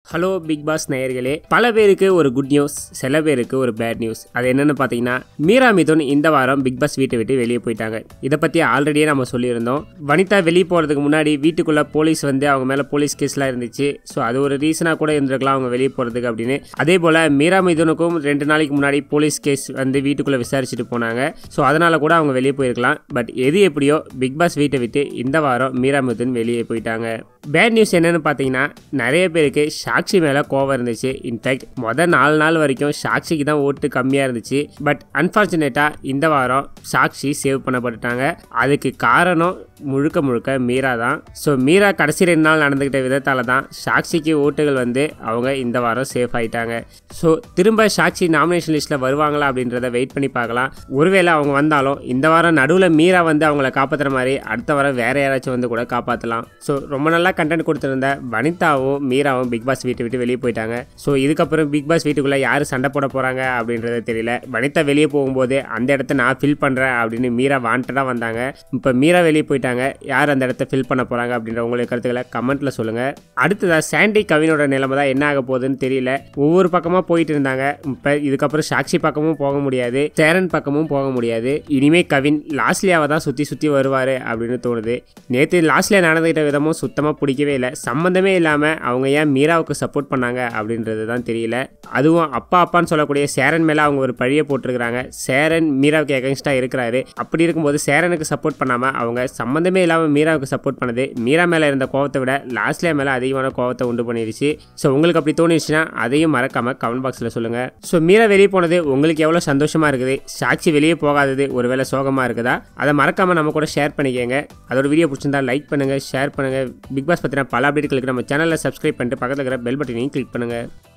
hello big pass நேயர்களே பல பேருக்கு ஒரு குட் நியூஸ் சில பேருக்கு ஒரு பேட் நியூஸ் அது என்னன்னு பார்த்தீங்கன்னா மீரா மிதுன் இந்த வாரம் பிக் பாஸ் வீட்டை விட்டு வெளியே போயிட்டாங்க இதை பற்றி ஆல்ரெடியே நம்ம சொல்லியிருந்தோம் வனிதா வெளியே போகிறதுக்கு முன்னாடி வீட்டுக்குள்ளே போலீஸ் வந்து அவங்க மேலே போலீஸ் கேஸ்லாம் இருந்துச்சு ஸோ அது ஒரு ரீசனாக கூட இருந்திருக்கலாம் அவங்க வெளியே போகிறதுக்கு அப்படின்னு அதே போல் மீரா மிதுனுக்கும் ரெண்டு நாளைக்கு முன்னாடி போலீஸ் கேஸ் வந்து வீட்டுக்குள்ளே விசாரிச்சுட்டு போனாங்க ஸோ அதனால் கூட அவங்க வெளியே போயிருக்கலாம் பட் எது எப்படியோ பிக் பாஸ் வீட்டை விட்டு இந்த வாரம் மீரா மிதுன் வெளியே போயிட்டாங்க பேட் நியூஸ் என்னன்னு பார்த்தீங்கன்னா நிறைய பேருக்கு சாக்ஷி மேலே கோவம் இருந்துச்சு இன்ஃபேக்ட் மொதல் நாலு நாள் வரைக்கும் சாக்ஷிக்கு தான் ஓட்டு கம்மியாக இருந்துச்சு பட் அன்ஃபார்ச்சுனேட்டாக இந்த வாரம் சாக்ஷி சேவ் பண்ணப்பட்டுட்டாங்க அதுக்கு காரணம் முழுக்க முழுக்க மீரா தான் ஸோ மீரா கடைசி ரெண்டு நாள் நடந்துக்கிட்ட விதத்தால் தான் சாக்ஷிக்கு ஓட்டுகள் வந்து அவங்க இந்த வாரம் சேஃப் ஆயிட்டாங்க ஸோ திரும்ப சாக்ஷி நாமினேஷன் லிஸ்ட்டில் வருவாங்களா அப்படின்றத வெயிட் பண்ணி பார்க்கலாம் ஒருவேளை அவங்க வந்தாலும் இந்த வாரம் நடுவில் மீரா வந்து அவங்கள காப்பாற்றுற மாதிரி அடுத்த வாரம் வேற யாராச்சும் வந்து கூட காப்பாற்றலாம் ஸோ ரொம்ப நல்லா கண்டென்ட் கொடுத்துருந்த வனிதாவும் மீராவும் பிக் பாஸ் வீட்டை விட்டு வெளியே போயிட்டாங்க ஸோ இதுக்கப்புறம் பிக் பாஸ் வீட்டுக்குள்ளே யார் சண்டை போட போகிறாங்க அப்படின்றது தெரியல வனிதா வெளியே போகும்போது அந்த இடத்த நான் ஃபில் பண்ணுறேன் அப்படின்னு மீரா வாண்டடாக வந்தாங்க இப்போ மீரா வெளியே போயிட்டாங்க யார் அந்த இடத்த ஃபில் பண்ண போகிறாங்க அப்படின்ற உங்களுக்கு கருத்துக்களை கமெண்ட்டில் சொல்லுங்கள் அடுத்ததாக சாண்டி கவினோட நிலைமை தான் என்ன ஆக போகுதுன்னு தெரியல ஒவ்வொரு பக்கமாக போயிட்டு இருந்தாங்க இப்போ இதுக்கப்புறம் சாக்ஷி பக்கமும் போக முடியாது சேரன் பக்கமும் போக முடியாது இனிமே கவின் லாஸ்லியாவை தான் சுற்றி சுற்றி வருவார் அப்படின்னு தோணுது நேற்று லாஸ்லியா நடந்துக்கிட்ட விதமும் சுத்தமாக பிடிக்கவே இல்லை சம்மந்தமே இல்லாமல் அவங்க ஏன் மீராவுக்கு சப்போர்ட் பண்ணாங்க அப்படின்றது தான் தெரியல அதுவும் அப்பா அப்பான்னு சொல்லக்கூடிய சேரன் மேலே அவங்க ஒரு பழியை போட்டிருக்கிறாங்க சேரன் மீராவுக்கு எகென்ஸ்டாக இருக்கிறாரு அப்படி இருக்கும்போது சேரனுக்கு சப்போர்ட் பண்ணாமல் அவங்க சம்மந்தமே இல்லாமல் மீராவுக்கு சப்போர்ட் பண்ணது மீரா மேலே இருந்த கோவத்தை விட லாஸ்ட்லியா மேலே அதிகமான கோவத்தை உண்டு பண்ணிடுச்சு ஸோ உங்களுக்கு அப்படி தோணுச்சுன்னா அதையும் மறக்காம கமெண்ட் பாக்ஸில் சொல்லுங்கள் ஸோ மீரா வெளியே போனது உங்களுக்கு எவ்வளோ சந்தோஷமாக இருக்குது சாட்சி வெளியே போகாதது ஒருவேளை சோகமாக இருக்குதா அதை மறக்காமல் நம்ம கூட ஷேர் பண்ணிக்கோங்க அதோட வீடியோ பிடிச்சிருந்தா லைக் பண்ணுங்கள் ஷேர் பண்ணுங்கள் பிக் பாஸ் பற்றின பல அப்டேட்களுக்கு நம்ம சேனலில் சப்ஸ்கிரைப் பண்ணிட்டு பக்கத்தில் இருக்கிற பெல் பட்டனையும் கிளிக் பண்ணுங்கள்